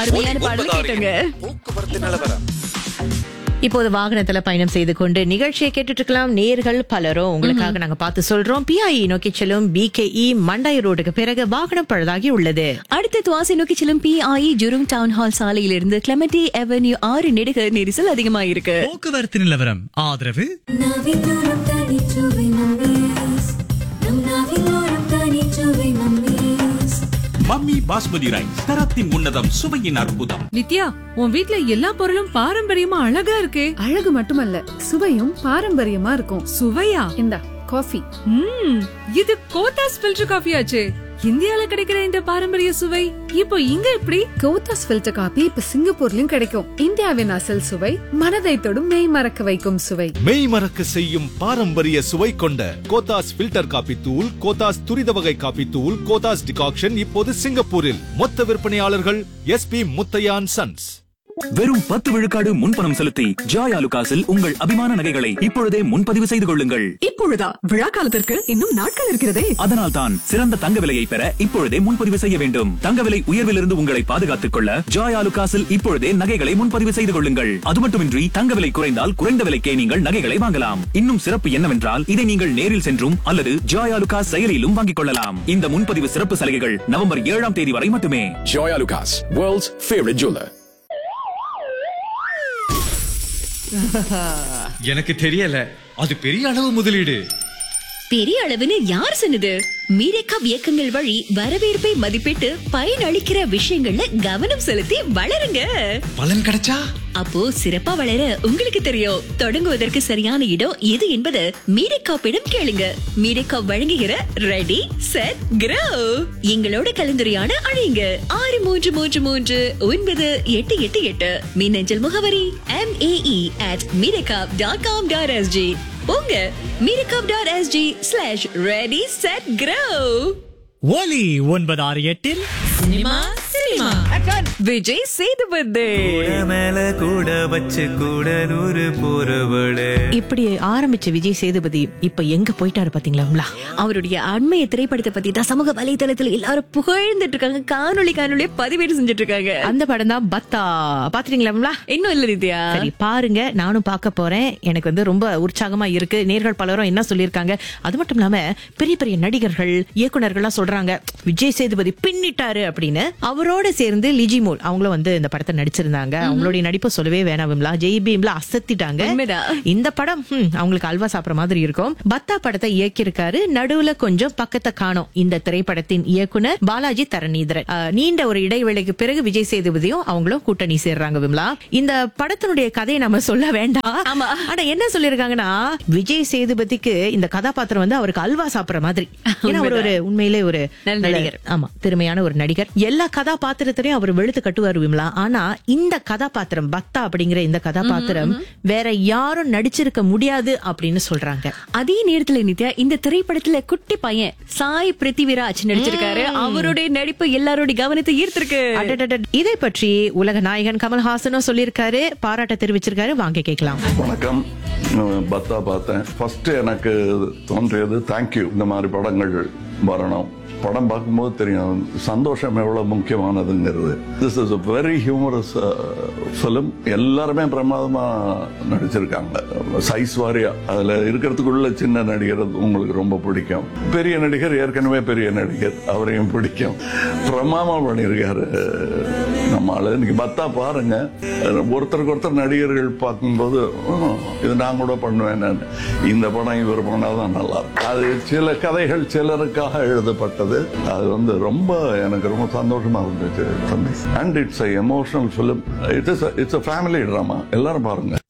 அருமையான பாடல் கேட்டுங்க போக்குவரத்து நிலவரம் இப்போது வாகனத்துல பயணம் செய்து கொண்டு நிகழ்ச்சியை கேட்டுட்டு இருக்கலாம் நேர்கள் பலரும் உங்களுக்காக நாங்க பார்த்து சொல்றோம் பிஐஇ நோக்கி செல்லும் பிகேஇ மண்டாய் ரோடுக்கு பிறகு வாகனம் பழுதாகி உள்ளது அடுத்து துவாசை நோக்கி செல்லும் பிஐ ஜுரும் டவுன் ஹால் சாலையிலிருந்து கிளமெட்டி அவென்யூ ஆறு நெடுக நெரிசல் அதிகமாயிருக்கு போக்குவரத்து நிலவரம் ஆதரவு நாவிலோரம் தனிச்சுவை மம்மீஸ் நம் நாவிலோரம் தனிச்சுவை மம்மீஸ் மம்மி பாஸ்மதி ரைஸ் தரத்தின் உன்னதம் சுவையின் அற்புதம் நித்யா உன் வீட்ல எல்லா பொருளும் பாரம்பரியமா அழகா இருக்கே அழகு மட்டுமல்ல சுவையும் பாரம்பரியமா இருக்கும் சுவையா இந்தா காஃபி ம் இது கோத்தாஸ் ஃபில்டர் காஃபி ஆச்சே இந்தியால கிடைக்கிற இந்த பாரம்பரிய சுவை இப்போ இங்க எப்படி கோத்தாஸ் ஃபில்டர் காபி இப்ப சிங்கப்பூர்லயும் கிடைக்கும் இந்தியாவின் அசல் சுவை மனதை தொடும் மெய் மறக்க வைக்கும் சுவை மெய் மறக்க செய்யும் பாரம்பரிய சுவை கொண்ட கோத்தாஸ் ஃபில்டர் காபி தூள் கோத்தாஸ் துரித வகை காபி தூள் கோத்தாஸ் டிகாக்ஷன் இப்போது சிங்கப்பூரில் மொத்த விற்பனையாளர்கள் எஸ்பி முத்தையான் சன்ஸ் வெறும் பத்து விழுக்காடு முன்பணம் செலுத்தி ஜாய் ஆலுகாஸில் உங்கள் அபிமான நகைகளை இப்பொழுதே முன்பதிவு செய்து கொள்ளுங்கள் இப்பொழுதா விழா காலத்திற்கு இன்னும் நாட்கள் இருக்கிறதே அதனால் தான் சிறந்த தங்க விலையை பெற இப்பொழுதே முன்பதிவு செய்ய வேண்டும் தங்க விலை உயர்விலிருந்து உங்களை பாதுகாத்துக் கொள்ள ஜாய் ஆலுகாஸில் இப்பொழுதே நகைகளை முன்பதிவு செய்து கொள்ளுங்கள் அது மட்டுமின்றி தங்க விலை குறைந்தால் குறைந்த விலைக்கே நீங்கள் நகைகளை வாங்கலாம் இன்னும் சிறப்பு என்னவென்றால் இதை நீங்கள் நேரில் சென்றும் அல்லது ஜாய் ஆலுகாஸ் செயலிலும் வாங்கிக் கொள்ளலாம் இந்த முன்பதிவு சிறப்பு சலுகைகள் நவம்பர் ஏழாம் தேதி வரை மட்டுமே Joy Lucas, world's favorite jeweler. எனக்கு தெரியல அது பெரிய அளவு முதலீடு பெரிய அளவுன்னு யார் சொன்னது மீரேக்கா இயக்கங்கள் வழி வரவேற்பை மதிப்பிட்டு பயனளிக்கிற விஷயங்கள்ல கவனம் செலுத்தி வளருங்க பலன் கிடைச்சா அப்போ சிறப்பா வளர உங்களுக்கு தெரியும் தொடங்குவதற்கு சரியான இடம் எது என்பது மீரேக்காப்பிடம் கேளுங்க மீரேக்கா வழங்குகிற ரெடி செட் கிரோ எங்களோட கலந்துரையாட அழையுங்க ஆறு மூன்று மூன்று மூன்று ஒன்பது எட்டு எட்டு எட்டு மின்னஞ்சல் முகவரி எம் ஏஇ அட் மீரேக்காப் டாட் காம் டாட் எஸ்ஜி போங்க மீரேக்காப் dot SG slash ready set grow ஒலி ஒன்பது ஆறு எட்டில் சினிமா சினிமா விஜய் சேதுபதி மேல கூட வச்சு கூட நூறு போறவளே இப்படி ஆரம்பிச்ச விஜய் சேதுபதி இப்ப எங்க போயிட்டாரு பாத்தீங்களா அவருடைய அண்மைய திரைப்படத்தை பத்தி தான் சமூக வலைதளத்துல எல்லாரும் புகழ்ந்துட்டு இருக்காங்க காணொளி காணொளியை பதிவேடு செஞ்சுட்டு இருக்காங்க அந்த படம் தான் பத்தா பாத்துறீங்களா இன்னும் இல்ல நித்யா சரி பாருங்க நானும் பார்க்க போறேன் எனக்கு வந்து ரொம்ப உற்சாகமா இருக்கு நேர்கள் பலரும் என்ன சொல்லியிருக்காங்க அது மட்டும் இல்லாம பெரிய பெரிய நடிகர்கள் இயக்குனர்கள்லாம் சொல்றாங்க விஜய் சேதுபதி பின்னிட்டாரு அப்படின்னு அவரோட சேர்ந்து லிஜி மோல் அவங்களும் வந்து இந்த படத்தை நடிச்சிருந்தாங்க அவங்களுடைய நடிப்பு சொல்லவே வேணாம் விமலா ஜெய் பீம்ல அசத்திட்டாங்க உண்மைதான். இந்த படம் ஹம், அவங்களுக்கு அல்வா சாப்பிடுற மாதிரி இருக்கும் பத்தா படத்தை இயக்கியிருக்காரு நடுவுல கொஞ்சம் பக்கத்தை காணோம் இந்த திரைப்படத்தின் இயக்குனர் பாலாஜி தரணிதரன் அஹ், நீண்ட ஒரு இடைவேளைக்கு பிறகு விஜய் சேதுபதியும் அவங்களும் கூட்டணி சேர்றாங்க விமலா இந்த படத்தினுடைய கதையை நம்ம சொல்ல வேண்டாம் ஆமா. ஆனா என்ன சொல்லிருக்காங்கன்னா விஜய் சேதுபதிக்கு இந்த கதாபாத்திரம் வந்து அவருக்கு அல்வா சாப்பிடுற மாதிரி ஏன்னா அவர் ஒரு உண்மையிலே ஒரு நல்ல நல்ல- நடிகர். ஆமா திறமையான ஒரு நடிகர் எல்லா கதாபாத்திரத்திலையும் அவர் வெளுத்து கட்டுவார் விமலா ஆனா இந்த கதாபாத்திரம் பக்தா அப்படிங்கிற இந்த கதாபாத்திரம் வேற யாரும் நடிச்சிருக்க முடியாது அப்படின்னு சொல்றாங்க அதே நேரத்துல நித்யா இந்த திரைப்படத்துல குட்டி பையன் சாய் பிருத்திவிராஜ் நடிச்சிருக்காரு அவருடைய நடிப்பு எல்லாருடைய கவனத்தை ஈர்த்திருக்கு அடடடட. இதை பற்றி உலக நாயகன் கமல்ஹாசனும் சொல்லியிருக்காரு பாராட்ட தெரிவிச்சிருக்காரு வாங்க கேட்கலாம் வணக்கம் நான் பத்தா பார்த்தேன் ஃபர்ஸ்ட் எனக்கு தோன்றியது தேங்க்யூ இந்த மாதிரி படங்கள் வரணும் படம் பார்க்கும்போது தெரியும் சந்தோஷம் எவ்வளவு முக்கியமானதுங்கிறது this is a very humorous film எல்லாருமே பிரமாதமா நடிச்சிருக்காங்க சைஸ் வாரியா அதுல இருக்கிறதுக்குள்ள சின்ன நடிகர் உங்களுக்கு ரொம்ப பிடிக்கும் பெரிய நடிகர் ஏற்கனவே பெரிய நடிகர் அவரையும் பிடிக்கும் பிரமாதமா பண்ணியிருக்காரு நம்ம ஆளு இன்னைக்கு பத்தா பாருங்க ஒருத்தருக்கு ஒருத்தர் நடிகர்கள் பார்க்கும்போது "ஹம், இது நான் கூட பண்ணுவேன் நான்." இந்த படம் இவர் பண்ணாதான் நல்லா இருக்கும் அது சில கதைகள் சிலருக்காக எழுதப்பட்டது அது வந்து ரொம்ப எனக்கு ரொம்ப சந்தோஷமா இருந்துச்சு தம்பி and it's emotional film it is it's a family drama எல்லாரும் பாருங்க